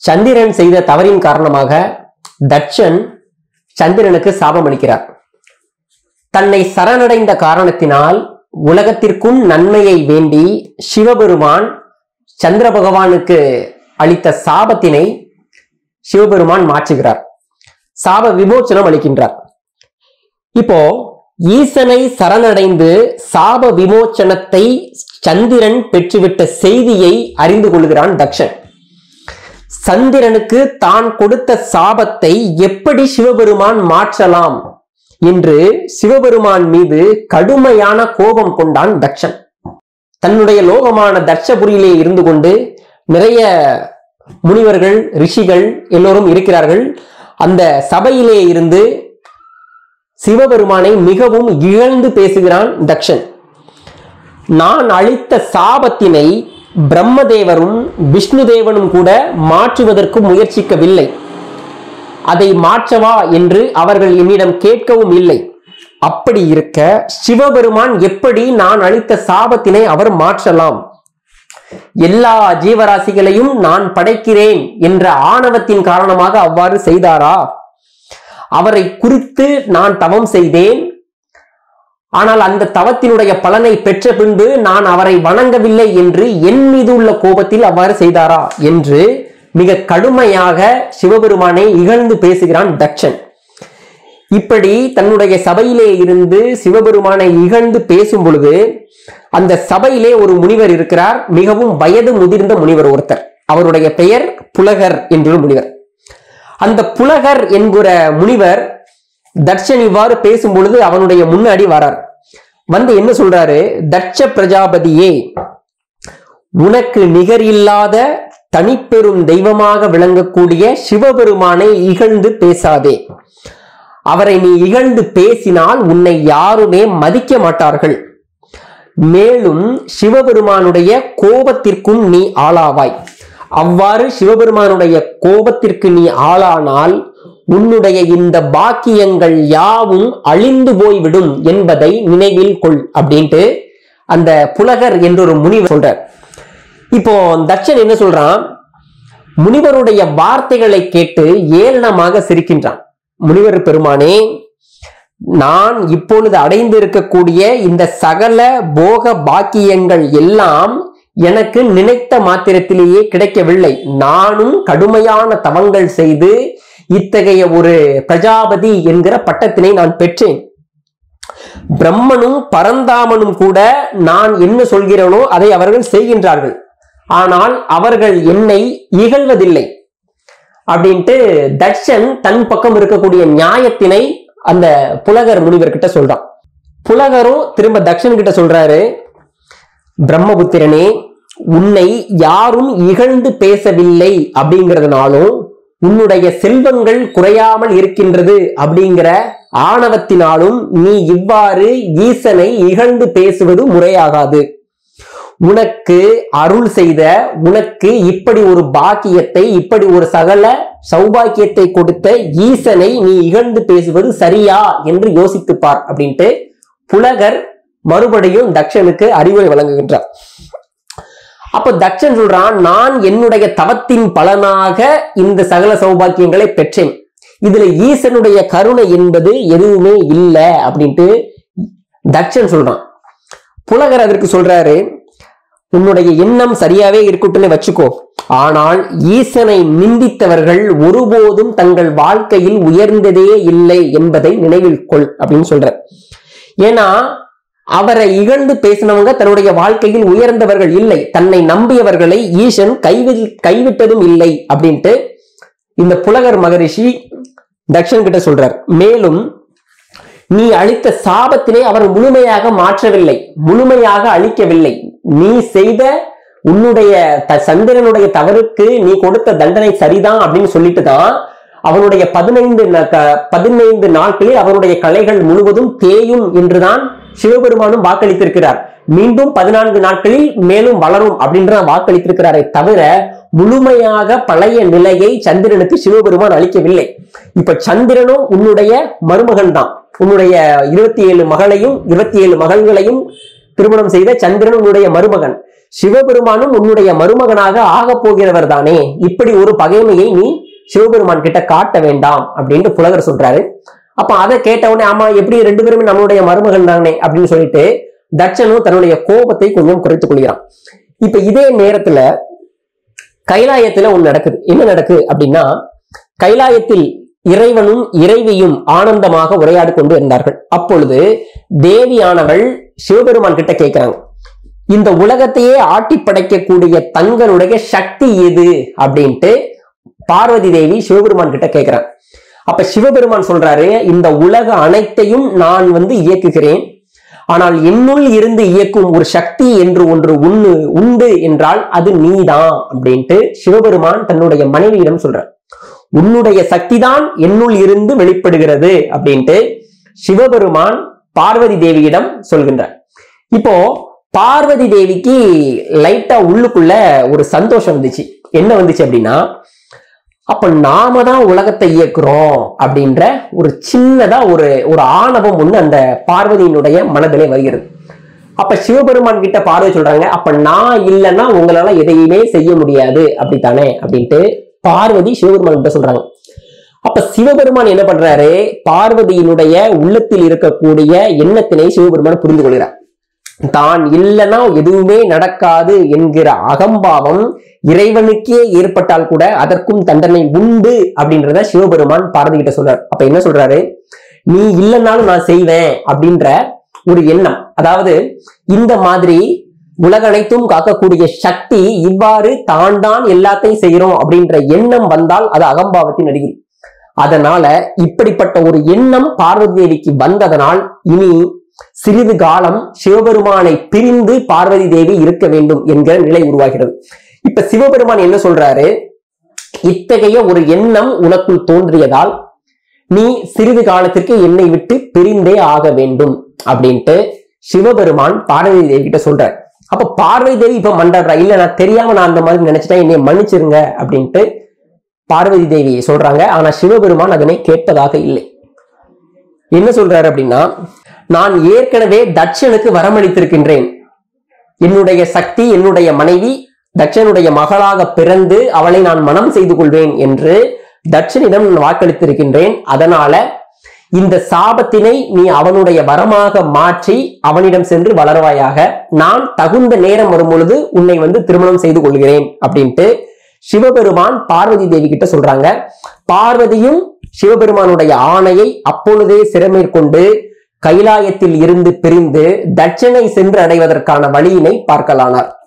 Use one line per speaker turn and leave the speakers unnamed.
சந்திரன் செய்த தவறின் காரணமாக தட்சன் சந்திரனுக்கு சாபம் அளிக்கிறார் தன்னை சரணடைந்த காரணத்தினால் உலகத்திற்கும் நன்மையை வேண்டி சிவபெருமான் சந்திர பகவானுக்கு அளித்த சாபத்தினை சிவபெருமான் மாற்றுகிறார் சாப விமோச்சனம் அளிக்கின்றார் இப்போ ஈசனை சரணடைந்து சாப விமோச்சனத்தை சந்திரன் பெற்றுவிட்ட செய்தியை அறிந்து கொள்கிறான் தக்ஷன் சந்திரனுக்கு தான் கொடுத்த சாபத்தை எப்படி சிவபெருமான் மாற்றலாம் என்று சிவபெருமான் மீது கடுமையான கோபம் கொண்டான் தக்ஷன் தன்னுடைய லோகமான தட்சபுரியிலே இருந்து கொண்டு நிறைய முனிவர்கள் ரிஷிகள் எல்லோரும் இருக்கிறார்கள் அந்த சபையிலே இருந்து சிவபெருமானை மிகவும் இகழ்ந்து பேசுகிறான் தக்ஷன் நான் அளித்த சாபத்தினை பிரம்மதேவரும் விஷ்ணுதேவனும் கூட மாற்றுவதற்கு முயற்சிக்கவில்லை அதை மாற்றவா என்று அவர்கள் என்னிடம் கேட்கவும் இல்லை அப்படி இருக்க சிவபெருமான் எப்படி நான் அளித்த சாபத்தினை அவர் மாற்றலாம் எல்லா ஜீவராசிகளையும் நான் படைக்கிறேன் என்ற ஆணவத்தின் காரணமாக அவ்வாறு செய்தாரா அவரை குறித்து நான் தவம் செய்தேன் ஆனால் அந்த தவத்தினுடைய பலனை பெற்ற பின்பு நான் அவரை வணங்கவில்லை என்று என் மீது உள்ள கோபத்தில் அவ்வாறு செய்தாரா என்று மிக கடுமையாக சிவபெருமானை இகழ்ந்து பேசுகிறான் தக்ஷன் இப்படி தன்னுடைய சபையிலே இருந்து சிவபெருமானை இகழ்ந்து பேசும் பொழுது அந்த சபையிலே ஒரு முனிவர் இருக்கிறார் மிகவும் வயது முதிர்ந்த முனிவர் ஒருத்தர் அவருடைய பெயர் புலகர் என்ற முனிவர் அந்த புலகர் என்கிற முனிவர் தட்சன் இவ்வாறு பேசும் பொழுது அவனுடைய முன்னாடி வரார் வந்து என்ன சொல்றாரு தட்ச பிரஜாபதியே உனக்கு நிகர் இல்லாத தனிப்பெரும் தெய்வமாக விளங்கக்கூடிய சிவபெருமானை இகழ்ந்து பேசாதே அவரை நீ இகழ்ந்து பேசினால் உன்னை யாருமே மதிக்க மாட்டார்கள் மேலும் சிவபெருமானுடைய கோபத்திற்கும் நீ ஆளாவாய் அவ்வாறு சிவபெருமானுடைய கோபத்திற்கு நீ ஆளானால் உன்னுடைய இந்த பாக்கியங்கள் யாவும் அழிந்து போய்விடும் என்பதை நினைவில் கொள் அப்படின்ட்டு அந்த புலகர் என்றொரு முனிவர் சொல்றார் இப்போ தட்சன் என்ன சொல்றான் முனிவருடைய வார்த்தைகளை கேட்டு ஏளனமாக சிரிக்கின்றான் முனிவர் பெருமானே நான் இப்பொழுது அடைந்து இருக்கக்கூடிய இந்த சகல போக பாக்கியங்கள் எல்லாம் எனக்கு நினைத்த மாத்திரத்திலேயே கிடைக்கவில்லை நானும் கடுமையான தவங்கள் செய்து இத்தகைய ஒரு பிரஜாபதி என்கிற பட்டத்தினை நான் பெற்றேன் பிரம்மனும் பரந்தாமனும் கூட நான் என்ன சொல்கிறேனோ அதை அவர்கள் செய்கின்றார்கள் ஆனால் அவர்கள் என்னை இகழ்வதில்லை அப்படின்ட்டு தட்சன் தன் பக்கம் இருக்கக்கூடிய நியாயத்தினை அந்த புலகர் முனிவர் கிட்ட சொல்றான் புலகரும் திரும்ப தக்ஷன் கிட்ட சொல்றாரு பிரம்மபுத்திரனே உன்னை யாரும் இகழ்ந்து பேசவில்லை அப்படிங்கிறதுனாலும் உன்னுடைய செல்வங்கள் குறையாமல் இருக்கின்றது அப்படிங்கிற ஆணவத்தினாலும் நீ இவ்வாறு ஈசனை இகழ்ந்து பேசுவது முறையாகாது உனக்கு அருள் செய்த உனக்கு இப்படி ஒரு பாக்கியத்தை இப்படி ஒரு சகல சௌபாக்கியத்தை கொடுத்த ஈசனை நீ இகழ்ந்து பேசுவது சரியா என்று யோசித்துப் பார் அப்படின்ட்டு புலகர் மறுபடியும் தக்ஷனுக்கு அறிவுரை வழங்குகின்றார் அப்ப தக்ஷன் சொல்றான் நான் என்னுடைய தவத்தின் பலனாக இந்த சகல சௌபாக்கியங்களை பெற்றேன் இதுல ஈசனுடைய கருணை என்பது எதுவுமே இல்லை அப்படின்ட்டு தக்ஷன் சொல்றான் புலகர் அதற்கு சொல்றாரு உன்னுடைய எண்ணம் சரியாவே இருக்கட்டும்னு வச்சுக்கோ ஆனால் ஈசனை நிந்தித்தவர்கள் ஒருபோதும் தங்கள் வாழ்க்கையில் உயர்ந்ததே இல்லை என்பதை நினைவில் கொள் அப்படின்னு சொல்ற ஏன்னா அவரை இகழ்ந்து பேசினவங்க தன்னுடைய வாழ்க்கையில் உயர்ந்தவர்கள் இல்லை தன்னை நம்பியவர்களை ஈசன் கைவி கைவிட்டதும் இல்லை அப்படின்ட்டு இந்த புலகர் மகரிஷி தக்ஷன் கிட்ட சொல்றார் மேலும் நீ அளித்த சாபத்தினை அவர் முழுமையாக மாற்றவில்லை முழுமையாக அழிக்கவில்லை நீ செய்த உன்னுடைய த- சந்திரனுடைய தவறுக்கு நீ கொடுத்த தண்டனை சரிதான் அப்படின்னு சொல்லிட்டு தான் அவனுடைய பதினைந்து ந- க- பதினைந்து நாட்களில் அவனுடைய கலைகள் முழுவதும் தேயும் என்றுதான் சிவபெருமானும் வாக்களித்திருக்கிறார் மீண்டும் பதினான்கு நாட்களில் மேலும் வளரும் அப்படின்ற வாக்களித்திருக்கிறாரே தவிர முழுமையாக பழைய நிலையை சந்திரனுக்கு சிவபெருமான் அளிக்கவில்லை இப்ப சந்திரனும் உன்னுடைய மருமகன் தான் உன்னுடைய இருபத்தி ஏழு மகளையும் இருபத்தி ஏழு மகள்களையும் திருமணம் செய்த சந்திரன் உன்னுடைய மருமகன் சிவபெருமானும் உன்னுடைய மருமகனாக ஆகப் போகிறவர் தானே இப்படி ஒரு பகைமையை நீ சிவபெருமான் கிட்ட காட்ட வேண்டாம் அப்படின்ட்டு புலகர் சொல்றாரு அப்ப அதை கேட்ட உடனே ஆமா எப்படி ரெண்டு பேருமே நம்மளுடைய மருமகன் தானே அப்படின்னு சொல்லிட்டு தட்சனும் தன்னுடைய கோபத்தை கொஞ்சம் குறைத்துக் கொள்கிறான் இப்ப இதே நேரத்துல கைலாயத்துல ஒண்ணு நடக்குது என்ன நடக்குது அப்படின்னா கைலாயத்தில் இறைவனும் இறைவியும் ஆனந்தமாக உரையாடி கொண்டு இருந்தார்கள் அப்பொழுது தேவியானவள் சிவபெருமான் கிட்ட கேட்கிறாங்க இந்த உலகத்தையே ஆட்டி படைக்கக்கூடிய தங்களுடைய சக்தி எது அப்படின்ட்டு பார்வதி தேவி சிவபெருமான் கிட்ட கேட்கிறாங்க அப்ப சிவபெருமான் சொல்றாரு இந்த உலக அனைத்தையும் நான் வந்து இயக்குகிறேன் ஆனால் என்னுள் இருந்து இயக்கும் ஒரு சக்தி என்று ஒன்று உண்டு உண்டு என்றால் அது நீதான் அப்படின்ட்டு சிவபெருமான் தன்னுடைய மனைவியிடம் சொல்றார் உன்னுடைய சக்திதான் என்னுள் இருந்து வெளிப்படுகிறது அப்படின்ட்டு சிவபெருமான் பார்வதி தேவியிடம் சொல்கின்றார் இப்போ பார்வதி தேவிக்கு லைட்டா உள்ளுக்குள்ள ஒரு சந்தோஷம் வந்துச்சு என்ன வந்துச்சு அப்படின்னா அப்ப நாம தான் உலகத்தை இயக்குறோம் அப்படின்ற ஒரு சின்னதா ஒரு ஒரு ஆணவம் ஒண்ணு அந்த பார்வதியினுடைய மனதிலே வருகிறது அப்ப சிவபெருமான் கிட்ட பார்வை சொல்றாங்க அப்ப நான் இல்லைன்னா உங்களால எதையுமே செய்ய முடியாது அப்படித்தானே அப்படின்ட்டு பார்வதி சிவபெருமான் கிட்ட சொல்றாங்க அப்ப சிவபெருமான் என்ன பண்றாரு பார்வதியினுடைய உள்ளத்தில் இருக்கக்கூடிய எண்ணத்தினை சிவபெருமான் புரிந்து கொள்கிறார் தான் இல்லைன்னா எதுவுமே நடக்காது என்கிற அகம்பாவம் இறைவனுக்கே ஏற்பட்டால் கூட அதற்கும் தண்டனை உண்டு அப்படின்றத சிவபெருமான் பார்வதி கிட்ட சொல்றார் அப்ப என்ன சொல்றாரு நீ இல்லைன்னாலும் நான் செய்வேன் அப்படின்ற ஒரு எண்ணம் அதாவது இந்த மாதிரி உலக அனைத்தும் காக்கக்கூடிய சக்தி இவ்வாறு தான் தான் எல்லாத்தையும் செய்யறோம் அப்படின்ற எண்ணம் வந்தால் அது அகம்பாவத்தின் அறிகுறி அதனால இப்படிப்பட்ட ஒரு எண்ணம் பார்வதி தேவிக்கு வந்ததனால் இனி சிறிது காலம் சிவபெருமானை பிரிந்து பார்வதி தேவி இருக்க வேண்டும் என்கிற நிலை உருவாகிறது இப்ப சிவபெருமான் என்ன சொல்றாரு இத்தகைய ஒரு எண்ணம் உனக்குள் தோன்றியதால் நீ சிறிது காலத்திற்கு என்னை விட்டு பிரிந்தே ஆக வேண்டும் அப்படின்ட்டு சிவபெருமான் பார்வதி தேவி கிட்ட சொல்றார் அப்ப பார்வதி தேவி இப்ப மன்றாடுறா இல்ல நான் தெரியாம நான் அந்த மாதிரி நினைச்சிட்டேன் என்னை மன்னிச்சிருங்க அப்படின்ட்டு பார்வதி தேவி சொல்றாங்க ஆனா சிவபெருமான் அதனை கேட்பதாக இல்லை என்ன சொல்றாரு அப்படின்னா நான் ஏற்கனவே தட்சனுக்கு வரமளித்திருக்கின்றேன் என்னுடைய சக்தி என்னுடைய மனைவி தட்சனுடைய மகளாக பிறந்து அவளை நான் மனம் செய்து கொள்வேன் என்று தட்சனிடம் நான் வாக்களித்திருக்கின்றேன் அதனால இந்த சாபத்தினை நீ அவனுடைய வரமாக மாற்றி அவனிடம் சென்று வளர்வாயாக நான் தகுந்த நேரம் வரும் பொழுது உன்னை வந்து திருமணம் செய்து கொள்கிறேன் அப்படின்ட்டு சிவபெருமான் பார்வதி தேவி கிட்ட சொல்றாங்க பார்வதியும் சிவபெருமானுடைய ஆணையை அப்பொழுதே சிறமேற்கொண்டு கைலாயத்தில் இருந்து பிரிந்து தட்சனை சென்று அடைவதற்கான வழியினை பார்க்கலானார்